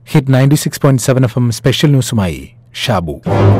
hit ninety six point seven F M special ന്യൂസുമായി Shabu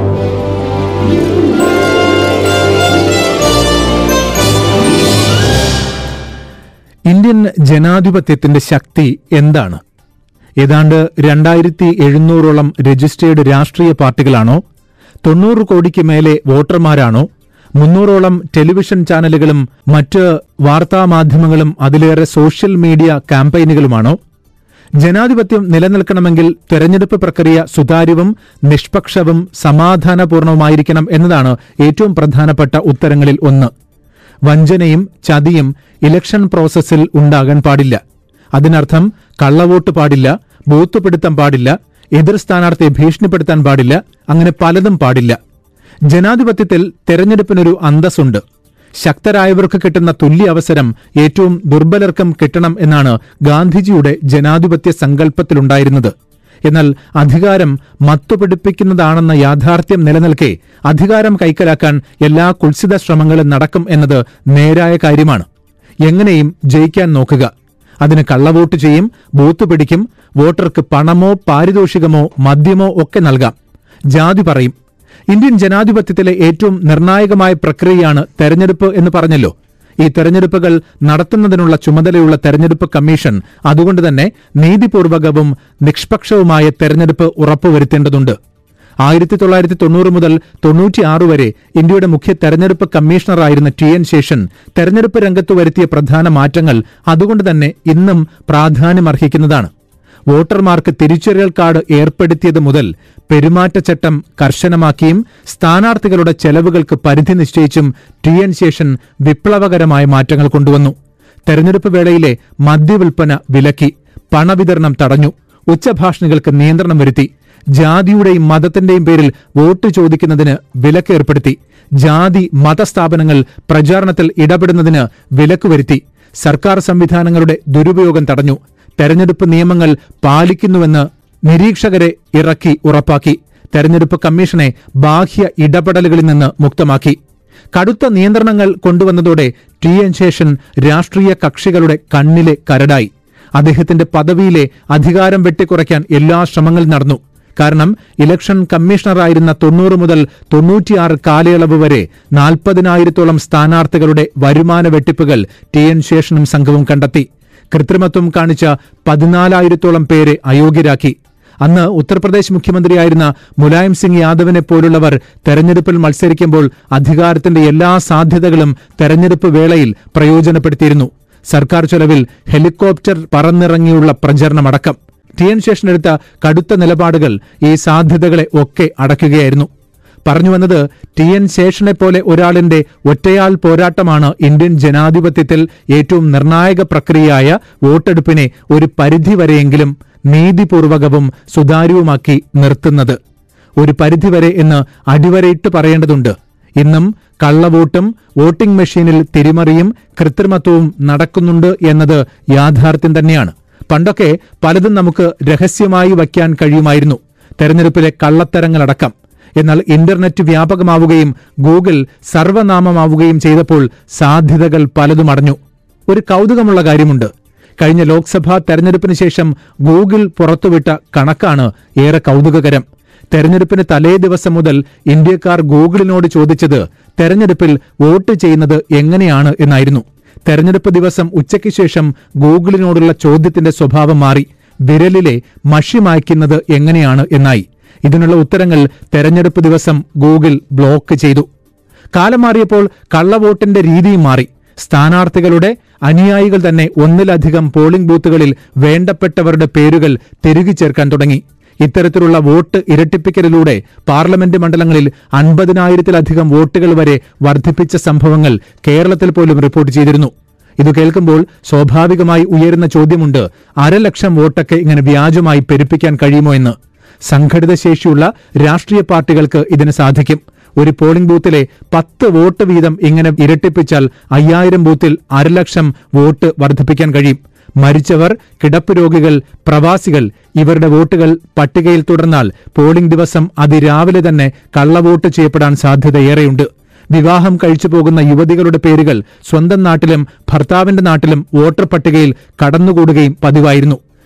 Indian ജനാധിപത്യത്തിന്റെ ശക്തി എന്താണ് ഏതാണ്ട് രണ്ടായിരത്തി എഴുന്നൂറോളം രജിസ്റ്റേർഡ് രാഷ്ട്രീയ പാർട്ടികളാണോ തൊണ്ണൂറ് കോടിക്ക് മേലെ വോട്ടർമാരാണോ മുന്നൂറോളം ടെലിവിഷൻ ചാനലുകളും മറ്റ് വാർത്താമാധ്യമങ്ങളും അതിലേറെ സോഷ്യൽ മീഡിയ ക്യാമ്പയിനുകളുമാണോ ജനാധിപത്യം നിലനിൽക്കണമെങ്കിൽ തെരഞ്ഞെടുപ്പ് പ്രക്രിയ സുതാര്യവും നിഷ്പക്ഷവും സമാധാനപൂർണവുമായിരിക്കണം എന്നതാണ് ഏറ്റവും പ്രധാനപ്പെട്ട ഉത്തരങ്ങളിൽ ഒന്ന് വഞ്ചനയും ചതിയും ഇലക്ഷൻ പ്രോസസ്സിൽ ഉണ്ടാകാൻ പാടില്ല അതിനർത്ഥം കള്ളവോട്ട് പാടില്ല ബൂത്ത് പിടുത്തം പാടില്ല എതിർ സ്ഥാനാർത്ഥിയെ ഭീഷണിപ്പെടുത്താൻ പാടില്ല അങ്ങനെ പലതും പാടില്ല ജനാധിപത്യത്തിൽ തെരഞ്ഞെടുപ്പിനൊരു അന്തസ്സുണ്ട് ശക്തരായവർക്ക് കിട്ടുന്ന തുല്യ അവസരം ഏറ്റവും ദുർബലർക്കും കിട്ടണം എന്നാണ് ഗാന്ധിജിയുടെ ജനാധിപത്യ സങ്കല്പത്തിലുണ്ടായിരുന്നത് എന്നാൽ അധികാരം മത്തുപിടിപ്പിക്കുന്നതാണെന്ന യാഥാർത്ഥ്യം നിലനിൽക്കെ അധികാരം കൈക്കലാക്കാൻ എല്ലാ കുത്സിത ശ്രമങ്ങളും നടക്കും എന്നത് നേരായ കാര്യമാണ് എങ്ങനെയും ജയിക്കാൻ നോക്കുക അതിന് കള്ളവോട്ട് ചെയ്യും ബൂത്ത് പിടിക്കും വോട്ടർക്ക് പണമോ പാരിതോഷികമോ മദ്യമോ ഒക്കെ നൽകാം ജാതി പറയും ഇന്ത്യൻ ജനാധിപത്യത്തിലെ ഏറ്റവും നിർണായകമായ പ്രക്രിയയാണ് തെരഞ്ഞെടുപ്പ് എന്ന് പറഞ്ഞല്ലോ ഈ തെരഞ്ഞെടുപ്പുകൾ നടത്തുന്നതിനുള്ള ചുമതലയുള്ള തെരഞ്ഞെടുപ്പ് കമ്മീഷൻ അതുകൊണ്ട് തന്നെ നീതിപൂർവകവും നിഷ്പക്ഷവുമായ തെരഞ്ഞെടുപ്പ് ഉറപ്പുവരുത്തേണ്ടതുണ്ട് ആയിരത്തി തൊള്ളായിരത്തി തൊണ്ണൂറ് മുതൽ തൊണ്ണൂറ്റിയാറ് വരെ ഇന്ത്യയുടെ മുഖ്യ തെരഞ്ഞെടുപ്പ് കമ്മീഷണറായിരുന്ന ടി എൻ ശേഷൻ തെരഞ്ഞെടുപ്പ് രംഗത്ത് വരുത്തിയ പ്രധാന മാറ്റങ്ങൾ അതുകൊണ്ട് തന്നെ ഇന്നും പ്രാധാന്യമർഹിക്കുന്നതാണ് വോട്ടർമാർക്ക് തിരിച്ചറിയൽ കാർഡ് ഏർപ്പെടുത്തിയത് മുതൽ പെരുമാറ്റച്ചട്ടം കർശനമാക്കിയും സ്ഥാനാർത്ഥികളുടെ ചെലവുകൾക്ക് പരിധി നിശ്ചയിച്ചും ടി എൻ ശേഷൻ വിപ്ലവകരമായ മാറ്റങ്ങൾ കൊണ്ടുവന്നു തെരഞ്ഞെടുപ്പ് വേളയിലെ മദ്യവിൽപ്പന വിലക്കി പണവിതരണം തടഞ്ഞു ഉച്ചഭാഷണികൾക്ക് നിയന്ത്രണം വരുത്തി ജാതിയുടെയും മതത്തിന്റെയും പേരിൽ വോട്ട് ചോദിക്കുന്നതിന് വിലക്ക് ഏർപ്പെടുത്തി ജാതി മതസ്ഥാപനങ്ങൾ പ്രചാരണത്തിൽ ഇടപെടുന്നതിന് വിലക്ക് വരുത്തി സർക്കാർ സംവിധാനങ്ങളുടെ ദുരുപയോഗം തടഞ്ഞു തെരഞ്ഞെടുപ്പ് നിയമങ്ങൾ പാലിക്കുന്നുവെന്ന് നിരീക്ഷകരെ ഇറക്കി ഉറപ്പാക്കി തെരഞ്ഞെടുപ്പ് കമ്മീഷനെ ബാഹ്യ ഇടപെടലുകളിൽ നിന്ന് മുക്തമാക്കി കടുത്ത നിയന്ത്രണങ്ങൾ കൊണ്ടുവന്നതോടെ ടി എൻ ശേഷൻ രാഷ്ട്രീയ കക്ഷികളുടെ കണ്ണിലെ കരടായി അദ്ദേഹത്തിന്റെ പദവിയിലെ അധികാരം വെട്ടിക്കുറയ്ക്കാൻ എല്ലാ ശ്രമങ്ങളും നടന്നു കാരണം ഇലക്ഷൻ കമ്മീഷണറായിരുന്ന തൊണ്ണൂറ് മുതൽ തൊണ്ണൂറ്റിയാറ് കാലയളവ് വരെ നാൽപ്പതിനായിരത്തോളം സ്ഥാനാർത്ഥികളുടെ വരുമാന വെട്ടിപ്പുകൾ ടി എൻ ശേഷനും സംഘവും കണ്ടെത്തി കൃത്രിമത്വം കാണിച്ച പതിനാലായിരത്തോളം പേരെ അയോഗ്യരാക്കി അന്ന് ഉത്തർപ്രദേശ് മുഖ്യമന്ത്രിയായിരുന്ന മുലായം സിംഗ് യാദവിനെ പോലുള്ളവർ തെരഞ്ഞെടുപ്പിൽ മത്സരിക്കുമ്പോൾ അധികാരത്തിന്റെ എല്ലാ സാധ്യതകളും തെരഞ്ഞെടുപ്പ് വേളയിൽ പ്രയോജനപ്പെടുത്തിയിരുന്നു സർക്കാർ ചെലവിൽ ഹെലികോപ്റ്റർ പറന്നിറങ്ങിയുള്ള പ്രചരണമടക്കം ടി എൻ ശേഷൻ എടുത്ത കടുത്ത നിലപാടുകൾ ഈ സാധ്യതകളെ ഒക്കെ അടയ്ക്കുകയായിരുന്നു പറഞ്ഞു വന്നത് ടി എൻ ശേഷനെ പോലെ ഒരാളിന്റെ ഒറ്റയാൾ പോരാട്ടമാണ് ഇന്ത്യൻ ജനാധിപത്യത്തിൽ ഏറ്റവും നിർണായക പ്രക്രിയയായ വോട്ടെടുപ്പിനെ ഒരു പരിധിവരെയെങ്കിലും നീതിപൂർവകവും സുതാര്യവുമാക്കി നിർത്തുന്നത് ഒരു പരിധിവരെ എന്ന് അടിവരയിട്ട് പറയേണ്ടതുണ്ട് ഇന്നും കള്ളവോട്ടും വോട്ടിംഗ് മെഷീനിൽ തിരിമറിയും കൃത്രിമത്വവും നടക്കുന്നുണ്ട് എന്നത് യാഥാർത്ഥ്യം തന്നെയാണ് പണ്ടൊക്കെ പലതും നമുക്ക് രഹസ്യമായി വയ്ക്കാൻ കഴിയുമായിരുന്നു തെരഞ്ഞെടുപ്പിലെ കള്ളത്തരങ്ങളടക്കം എന്നാൽ ഇന്റർനെറ്റ് വ്യാപകമാവുകയും ഗൂഗിൾ സർവനാമമാവുകയും ചെയ്തപ്പോൾ സാധ്യതകൾ പലതും അടഞ്ഞു ഒരു കൗതുകമുള്ള കാര്യമുണ്ട് കഴിഞ്ഞ ലോക്സഭാ തെരഞ്ഞെടുപ്പിന് ശേഷം ഗൂഗിൾ പുറത്തുവിട്ട കണക്കാണ് ഏറെ കൗതുകകരം തെരഞ്ഞെടുപ്പിന് തലേ ദിവസം മുതൽ ഇന്ത്യക്കാർ ഗൂഗിളിനോട് ചോദിച്ചത് തെരഞ്ഞെടുപ്പിൽ വോട്ട് ചെയ്യുന്നത് എങ്ങനെയാണ് എന്നായിരുന്നു തെരഞ്ഞെടുപ്പ് ദിവസം ഉച്ചയ്ക്ക് ശേഷം ഗൂഗിളിനോടുള്ള ചോദ്യത്തിന്റെ സ്വഭാവം മാറി വിരലിലെ മഷി മായ്ക്കുന്നത് എങ്ങനെയാണ് എന്നായി ഇതിനുള്ള ഉത്തരങ്ങൾ തെരഞ്ഞെടുപ്പ് ദിവസം ഗൂഗിൾ ബ്ലോക്ക് ചെയ്തു കാലം മാറിയപ്പോൾ കള്ളവോട്ടിന്റെ രീതിയും മാറി സ്ഥാനാർത്ഥികളുടെ അനുയായികൾ തന്നെ ഒന്നിലധികം പോളിംഗ് ബൂത്തുകളിൽ വേണ്ടപ്പെട്ടവരുടെ പേരുകൾ തിരുകി ചേർക്കാൻ തുടങ്ങി ഇത്തരത്തിലുള്ള വോട്ട് ഇരട്ടിപ്പിക്കലിലൂടെ പാർലമെന്റ് മണ്ഡലങ്ങളിൽ അൻപതിനായിരത്തിലധികം വോട്ടുകൾ വരെ വർദ്ധിപ്പിച്ച സംഭവങ്ങൾ കേരളത്തിൽ പോലും റിപ്പോർട്ട് ചെയ്തിരുന്നു ഇത് കേൾക്കുമ്പോൾ സ്വാഭാവികമായി ഉയരുന്ന ചോദ്യമുണ്ട് അരലക്ഷം വോട്ടൊക്കെ ഇങ്ങനെ വ്യാജമായി പെരുപ്പിക്കാൻ കഴിയുമോ എന്ന് സംഘടിത ശേഷിയുള്ള രാഷ്ട്രീയ പാർട്ടികൾക്ക് ഇതിന് സാധിക്കും ഒരു പോളിംഗ് ബൂത്തിലെ പത്ത് വോട്ട് വീതം ഇങ്ങനെ ഇരട്ടിപ്പിച്ചാൽ അയ്യായിരം ബൂത്തിൽ അരലക്ഷം വോട്ട് വർദ്ധിപ്പിക്കാൻ കഴിയും മരിച്ചവർ കിടപ്പ് രോഗികൾ പ്രവാസികൾ ഇവരുടെ വോട്ടുകൾ പട്ടികയിൽ തുടർന്നാൽ പോളിംഗ് ദിവസം അതിരാവിലെ തന്നെ കള്ളവോട്ട് ചെയ്യപ്പെടാൻ സാധ്യതയേറെയുണ്ട് വിവാഹം കഴിച്ചു പോകുന്ന യുവതികളുടെ പേരുകൾ സ്വന്തം നാട്ടിലും ഭർത്താവിന്റെ നാട്ടിലും വോട്ടർ പട്ടികയിൽ കടന്നുകൂടുകയും പതിവായിരുന്നു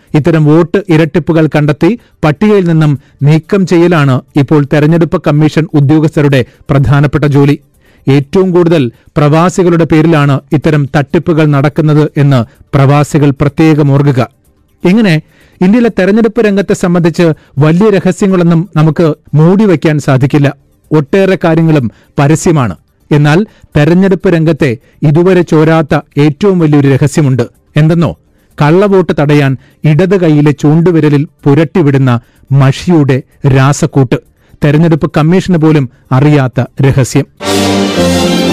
ഇത്തരം വോട്ട് ഇരട്ടിപ്പുകൾ കണ്ടെത്തി പട്ടികയിൽ നിന്നും നീക്കം ചെയ്യലാണ് ഇപ്പോൾ തെരഞ്ഞെടുപ്പ് കമ്മീഷൻ ഉദ്യോഗസ്ഥരുടെ പ്രധാനപ്പെട്ട ജോലി ഏറ്റവും കൂടുതൽ പ്രവാസികളുടെ പേരിലാണ് ഇത്തരം തട്ടിപ്പുകൾ നടക്കുന്നത് എന്ന് പ്രവാസികൾ പ്രത്യേകം ഓർക്കുക ഇങ്ങനെ ഇന്ത്യയിലെ തെരഞ്ഞെടുപ്പ് രംഗത്തെ സംബന്ധിച്ച് വലിയ രഹസ്യങ്ങളൊന്നും നമുക്ക് മൂടിവെക്കാൻ സാധിക്കില്ല ഒട്ടേറെ കാര്യങ്ങളും പരസ്യമാണ് എന്നാൽ തെരഞ്ഞെടുപ്പ് രംഗത്തെ ഇതുവരെ ചോരാത്ത ഏറ്റവും വലിയൊരു രഹസ്യമുണ്ട് എന്തെന്നോ കള്ളവോട്ട് തടയാൻ ഇടത് കൈയിലെ ചൂണ്ടുവിരലിൽ പുരട്ടിവിടുന്ന മഷിയുടെ രാസക്കൂട്ട് തെരഞ്ഞെടുപ്പ് കമ്മീഷന് പോലും അറിയാത്ത രഹസ്യം